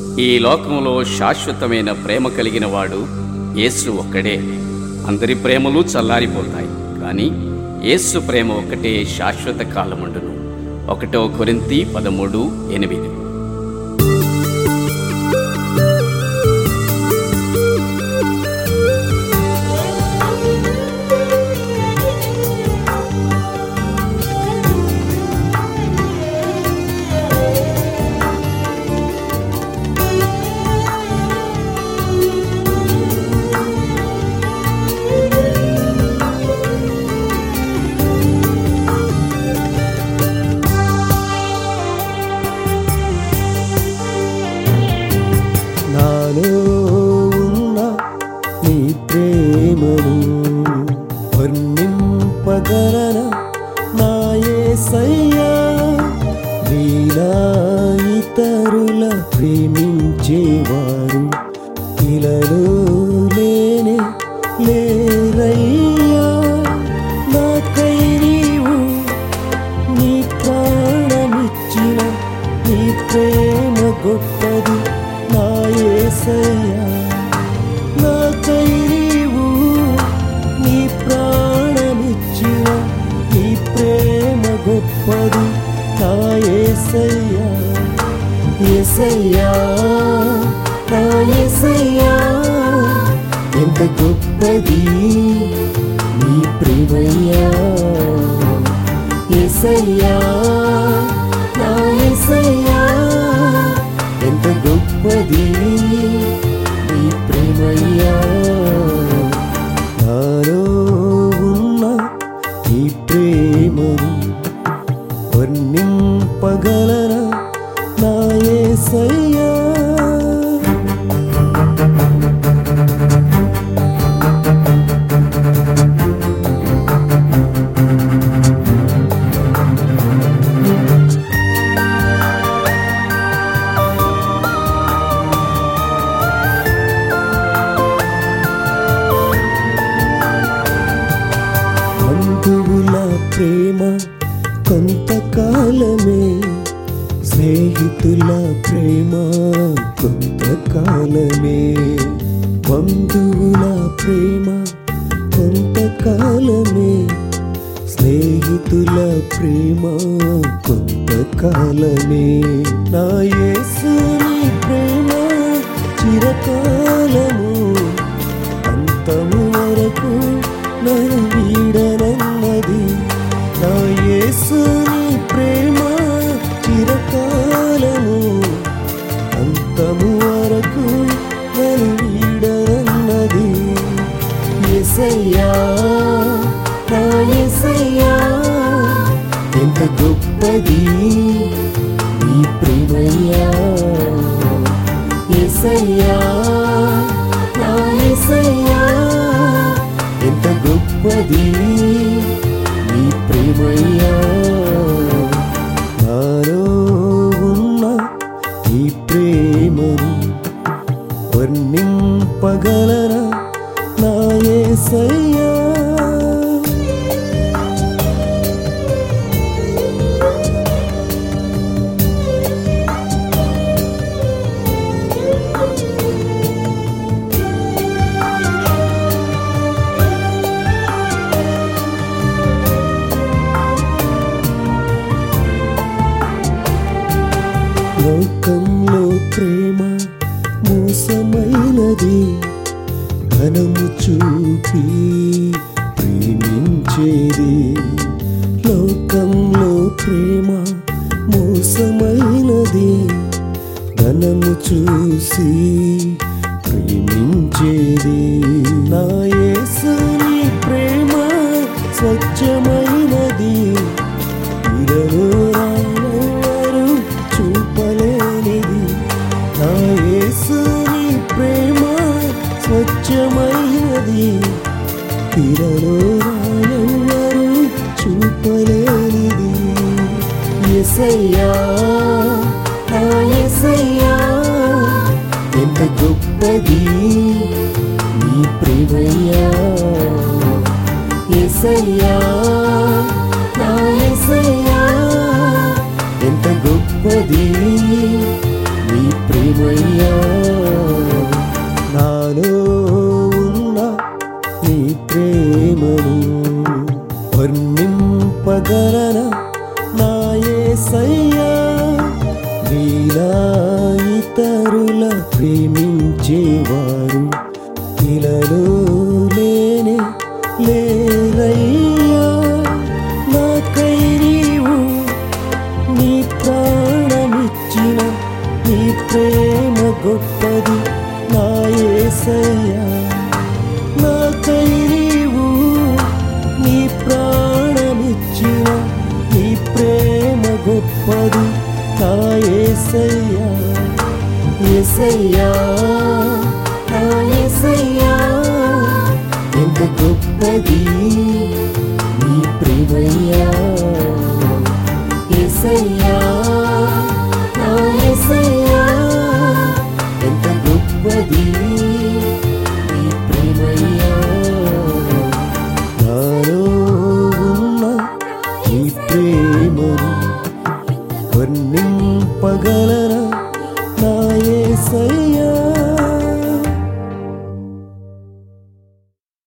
ఈ లోకంలో శాశ్వతమైన ప్రేమ కలిగిన వాడు యేసు ఒక్కడే అందరి ప్రేమలు చల్లారిపోతాయి కానీ యేసు ప్రేమ ఒకటే శాశ్వత కాలముండును ఒకటో కొరింతి పదమూడు ఎనిమిది నాలో ఉన్న నీ ప్రేమను వర్ణింపగలన నా యేసయ్యా నీలా ఇతరుల ప్రేమించేవారు ఇలలో లేనే లేరయ్యా నాకై నీవు నీ ప్రాణమిచ్చిన నీ ప్రేమ గొప్పది నా యేసయ్యా నాకై నీవు నీ ప్రాణమిచ్చిన నీ ప్రేమ గొప్పది నా యేసయ్యా యేసయ్యా నా యేసయ్యా ఎంత గొప్పది నీ ప్రేమయ్యా యేసయ్యా నా యేసయ్యా ఎంత గొప్పది నీ ప్రేమయ్యా నాలో ఉన్న నీ ప్రేమను వర్ణింపగలనా నా యేసయ్యా బంధువుల ప్రేమ కొంతకాలమే స్నేహితుల ప్రేమ కొంతకాలమే బంధువుల ప్రేమ కొంతకాలమే స్నేహితుల ప్రేమ కొంతకాలమే నా యేసుని ప్రేమ చిరకాలము అంతము వరకు నన్ను వీడనన్నది నా యేసుని ప్రేమ చిరకాలము అంతము వరకు నన్ను వీడనన్నది యేసయ్యా నా యేసయ్యా ఎంత గొప్పది నీ ప్రేమయ్యా యేసయ్యా నా యేసయ్యా ఎంత గొప్పది నీ ప్రేమయ్యా నాలో ఉన్న నీ ప్రేమను వర్ణింపగలనా నా యేసయ్యా లోకంలో ప్రేమ మోసమైనది ధనము చూపి ప్రేమించేది లోకంలో ప్రేమ మోసమైనది ధనము చూసి ప్రేమించేది నా యేసుని ప్రేమ స్వచ్ఛమైనది ఇరలో రానెవరు చూపలేనిది నా యేసుని ప్రేమ స్వచ్ఛమైనది ఇరలో రానెవరు చూపలేనిది ఎసయ్యా నా ఎసయ్యా ఎంత గొప్పది నీ ప్రేమయ్యా ఎసయ్యా నా ఎసయ్యా ఎంత గొప్పది నీ ప్రేమ ప్రేమయ్యా నాలో ఉన్న నీ ప్రేమను వర్ణింపగలన నా యేసయ్యా నీలా ఇతరుల ప్రేమించేవారు ఇలలో లేనే లేరయ్యా నాకై నీవు నీ ప్రాణమిచ్చిన నీ ప్రేమ గొప్పది నా యేసయ్యా నాకై నీవు నీ ప్రాణమిచ్చిన నీ ప్రేమ గొప్పది నా యేసయ్యా యేసయ్యా నా యేసయ్యా ఎంత గొప్పది నీ ప్రేమయ్యా యేసయ్యా